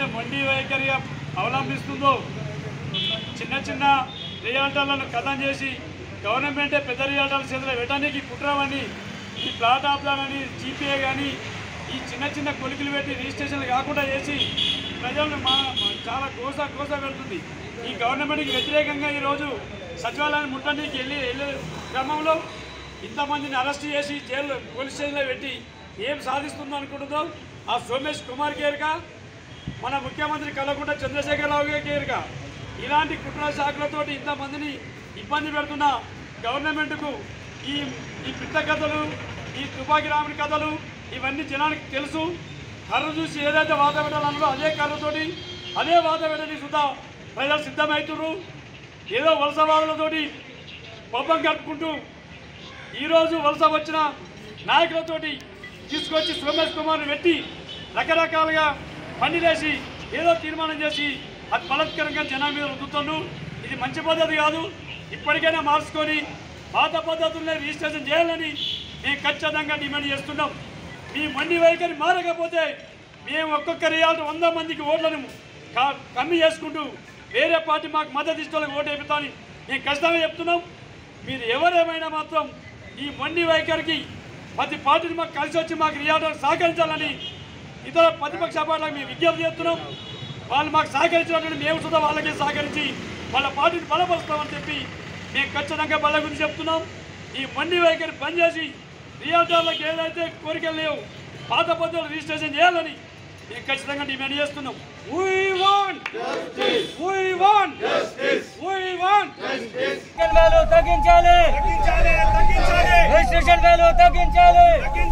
ఏదైతే మొండి వైఖరి అవలంబిస్తుందో చిన్న చిన్న రియాల్టర్లను కథం చేసి గవర్నమెంటే పెద్ద రియాల్టర్ల చేతిలో పెట్టడానికి కుట్రమని ఈ ప్లాట్ ఆప్లానని జీపీఏ కానీ ఈ చిన్న చిన్న కొలికలు పెట్టి రిజిస్ట్రేషన్లు కాకుండా చేసి ప్రజలను మా మా చాలా కోస కోస పెడుతుంది ఈ గవర్నమెంట్కి వ్యతిరేకంగా ఈరోజు సచివాలయాన్ని ముట్టడానికి వెళ్ళి వెళ్ళే క్రమంలో ఇంతమందిని అరెస్ట్ చేసి జైలు పోలీస్ స్టేషన్లో పెట్టి ఏం సాధిస్తుందో అనుకుంటుందో ఆ సోమేష్ కుమార్ కేర్కా మన ముఖ్యమంత్రి కలకుంట చంద్రశేఖరరావు గారిగా ఇలాంటి కుట్ర శాఖలతోటి ఇంతమందిని ఇబ్బంది పెడుతున్న గవర్నమెంట్కు ఈ ఈ పిట్ట కథలు ఈ తుపాకీ రాముడి కథలు ఇవన్నీ జనానికి తెలుసు కర్ర చూసి ఏదైతే వాత పెట్టాలన్నదో అదే కర్రతోటి అదే వాత పెట్టని సుధా ప్రజలు సిద్ధమవుతున్నారు ఏదో వలస వాళ్ళతోటి పబ్బం కట్టుకుంటూ ఈరోజు వలస వచ్చిన నాయకులతోటి తీసుకొచ్చి సోమేష్ కుమార్ని పెట్టి రకరకాలుగా పండిలేసి ఏదో తీర్మానం చేసి అది బలత్కరంగా జనం మీద రుద్దుతుండు ఇది మంచి పద్ధతి కాదు ఇప్పటికైనా మార్చుకొని పాత పద్ధతుల్లో రిజిస్ట్రేషన్ చేయాలని మేము ఖచ్చితంగా డిమాండ్ చేస్తున్నాం మీ మండి వైఖరి మారకపోతే మేము ఒక్కొక్క రియాల్టీ వంద మందికి ఓట్లను కా- కమ్మి చేసుకుంటూ వేరే పార్టీ మాకు మద్దతు ఇస్తే వాళ్ళకి ఓటు వేపుతామని మేము ఖచ్చితంగా చెప్తున్నాం మీరు ఎవరేమైనా మాత్రం ఈ మొండి వైఖరికి ప్రతి పార్టీని మాకు కలిసి వచ్చి మాకు రియాల్టర్ సహకరించాలని ఇతర ప్రతిపక్ష పార్టీలకు మేము విజ్ఞప్తి చేస్తున్నాం వాళ్ళు మాకు సహకరించినటువంటి మేము సుధా వాళ్ళకి సహకరించి వాళ్ళ పార్టీని బలపరుస్తామని చెప్పి మేము ఖచ్చితంగా బల గురించి చెప్తున్నాం ఈ మొండి వైఖరి బంద్ చేసి రియాల్టర్లకు ఏదైతే కోరికలు లేవు పాత పద్ధతులు రిజిస్ట్రేషన్ చేయాలని మేము ఖచ్చితంగా డిమాండ్ చేస్తున్నాం We want justice. We want justice. We want registration వేలు తగ్గించాలి రిజిస్ట్రేషన్ వేలు తగ్గించాలి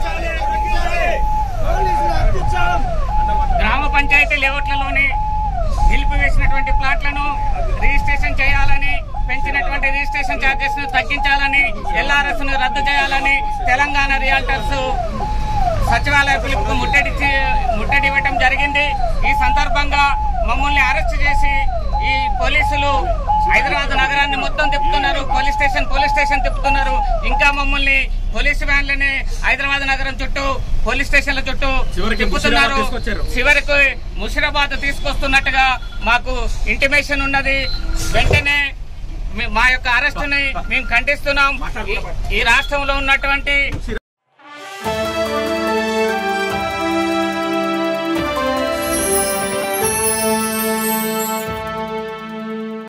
గ్రామ పంచాయతీ లేఅవుట్లలోని నిలిపివేసినటువంటి ప్లాట్లను రిజిస్ట్రేషన్ చేయాలని పెంచినటువంటి రిజిస్ట్రేషన్ ఛార్జెస్ ను తగ్గించాలని ఎల్ఆర్ఎస్ ను రద్దు చేయాలని తెలంగాణ రియాల్టర్స్ సచివాలయ పిలుపుకు ముట్టడి ముట్టడి ఇవ్వటం జరిగింది ఈ సందర్భంగా మమ్మల్ని అరెస్ట్ చేసి ఈ పోలీసులు హైదరాబాద్ నగరాన్ని మొత్తం తిప్పుతున్నారు పోలీస్ స్టేషన్ పోలీస్ స్టేషన్ తిప్పుతున్నారు ఇంకా మమ్మల్ని పోలీసు వ్యాన్లని హైదరాబాద్ నగరం చుట్టూ పోలీస్ స్టేషన్ల చుట్టూ తిప్పుతున్నారు చివరికి ముషిరాబాద్ తీసుకొస్తున్నట్టుగా మాకు ఇంటిమేషన్ ఉన్నది వెంటనే మీ- మా యొక్క అరెస్టుని మేము ఖండిస్తున్నాం ఈ- ఈ రాష్ట్రంలో ఉన్నటువంటి